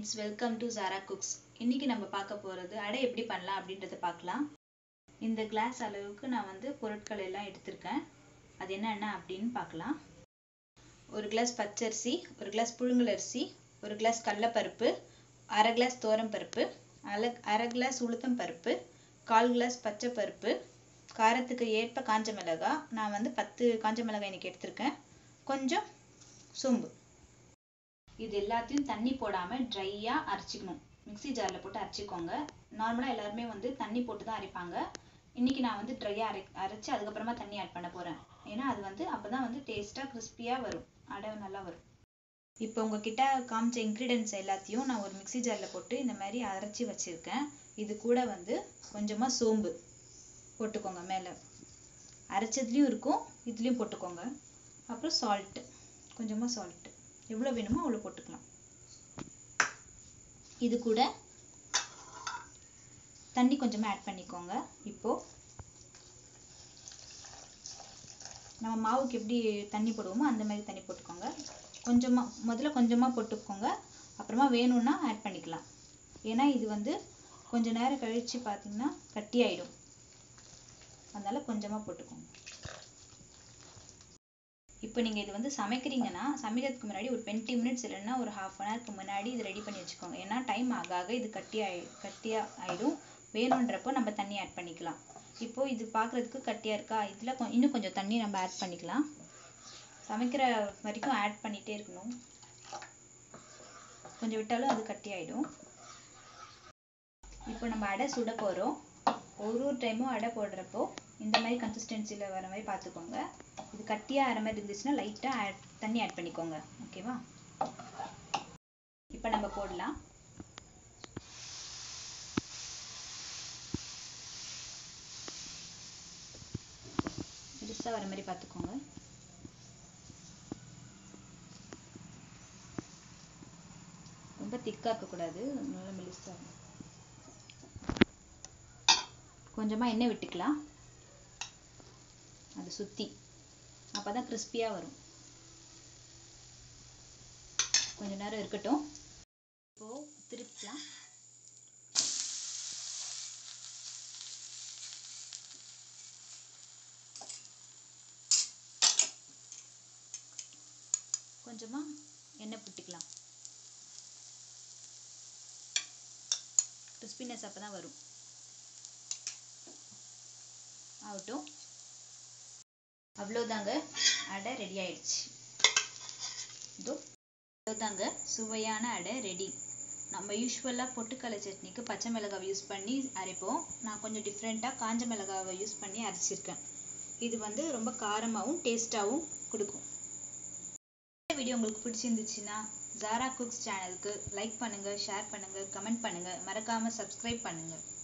friends welcome to Zara cooks இன்னைக்கு நம்ம பார்க்க போகிறது அடை எப்படி பண்ணலாம் அப்படின்றத பார்க்கலாம் இந்த கிளாஸ் அளவுக்கு நான் வந்து பொருட்கள் எல்லாம் எடுத்திருக்கேன் அது என்னென்ன அப்படின்னு பார்க்கலாம் ஒரு கிளாஸ் பச்சரிசி ஒரு கிளாஸ் புழுங்கல் அரிசி ஒரு கிளாஸ் கடலப்பருப்பு அரை கிளாஸ் பருப்பு அரை அரை கிளாஸ் உளுத்தம் பருப்பு கால் கிளாஸ் பச்சை பருப்பு காரத்துக்கு ஏற்ப காஞ்ச மிளகாய் நான் வந்து பத்து காஞ்ச மிளகாய் இன்னைக்கு எடுத்திருக்கேன் கொஞ்சம் சோம்பு இது எல்லாத்தையும் தண்ணி போடாமல் ட்ரையாக அரைச்சிக்கணும் மிக்ஸி ஜாரில் போட்டு அரைச்சிக்கோங்க நார்மலாக எல்லாருமே வந்து தண்ணி போட்டு தான் அரைப்பாங்க இன்னைக்கு நான் வந்து ட்ரையாக அரை அரைச்சி அதுக்கப்புறமா தண்ணி ஆட் பண்ண போகிறேன் ஏன்னா அது வந்து அப்போ தான் வந்து டேஸ்ட்டாக கிறிஸ்பியாக வரும் அடை நல்லா வரும் இப்போ உங்ககிட்ட காமிச்ச இன்க்ரீடியன்ஸ் எல்லாத்தையும் நான் ஒரு மிக்ஸி ஜாரில் போட்டு இந்த மாதிரி அரைச்சி வச்சுருக்கேன் இது கூட வந்து கொஞ்சமாக சோம்பு போட்டுக்கோங்க மேலே அரைச்சதுலேயும் இருக்கும் இதுலேயும் போட்டுக்கோங்க அப்புறம் சால்ட்டு கொஞ்சமாக சால்ட்டு எவ்வளோ வேணுமோ அவ்வளோ போட்டுக்கலாம் இது கூட தண்ணி கொஞ்சமாக ஆட் பண்ணிக்கோங்க இப்போ நம்ம மாவுக்கு எப்படி தண்ணி போடுவோமோ அந்த மாதிரி தண்ணி போட்டுக்கோங்க கொஞ்சமாக முதல்ல கொஞ்சமாக போட்டுக்கோங்க அப்புறமா வேணும்னா ஆட் பண்ணிக்கலாம் ஏன்னா இது வந்து கொஞ்ச நேரம் கழித்து பார்த்தீங்கன்னா கட்டி ஆயிடும் அதனால கொஞ்சமாக போட்டுக்கோங்க இப்போ நீங்கள் இது வந்து சமைக்கிறீங்கன்னா சமைக்கிறதுக்கு முன்னாடி ஒரு டுவெண்ட்டி மினிட்ஸ் இல்லைன்னா ஒரு ஹாஃப் அன் ஹவருக்கு முன்னாடி இது ரெடி பண்ணி வச்சுக்கோங்க ஏன்னா டைம் ஆக ஆக இது கட்டி ஆயி கட்டியாக ஆயிடும் வேணுன்றப்போ நம்ம தண்ணி ஆட் பண்ணிக்கலாம் இப்போ இது பார்க்குறதுக்கு கட்டியாக இருக்கா இதில் கொ இன்னும் கொஞ்சம் தண்ணி நம்ம ஆட் பண்ணிக்கலாம் சமைக்கிற வரைக்கும் ஆட் பண்ணிகிட்டே இருக்கணும் கொஞ்சம் விட்டாலும் அது கட்டி ஆயிடும் இப்போ நம்ம அடை சுட போகிறோம் ஒரு ஒரு டைமும் அடை போடுறப்போ இந்த மாதிரி கன்சிஸ்டன்சியில் வர மாதிரி பார்த்துக்கோங்க இது கட்டியாக ஆகிற மாதிரி இருந்துச்சுன்னா லைட்டாக ஆட் தண்ணி ஆட் பண்ணிக்கோங்க ஓகேவா இப்போ நம்ம போடலாம் பெருசாக வர மாதிரி பார்த்துக்கோங்க ரொம்ப திக்காக இருக்கக்கூடாது நல்லா மெலிசாக கொஞ்சமாக எண்ணெய் விட்டுக்கலாம் அதை சுற்றி அப்போ தான் கிறிஸ்பியாக வரும் கொஞ்ச நேரம் இருக்கட்டும் இப்போது திருப்பலாம் கொஞ்சமாக எண்ணெய் புட்டிக்கலாம் கிறிஸ்பினஸ் அப்போ தான் வரும் ஆகட்டும் அவ்வளோதாங்க அடை ரெடி ஆயிடுச்சு இதோ அவ்வளோதாங்க சுவையான அடை ரெடி நம்ம யூஸ்வலாக பொட்டுக்கடலை சட்னிக்கு பச்சை மிளகாவை யூஸ் பண்ணி அரைப்போம் நான் கொஞ்சம் டிஃப்ரெண்ட்டாக காஞ்ச மிளகாவை யூஸ் பண்ணி அரைச்சிருக்கேன் இது வந்து ரொம்ப காரமாகவும் டேஸ்ட்டாகவும் கொடுக்கும் இந்த வீடியோ உங்களுக்கு பிடிச்சிருந்துச்சுன்னா ஜாரா குக்ஸ் சேனலுக்கு லைக் பண்ணுங்கள் ஷேர் பண்ணுங்கள் கமெண்ட் பண்ணுங்கள் மறக்காமல் சப்ஸ்கிரைப் பண்ணுங்கள்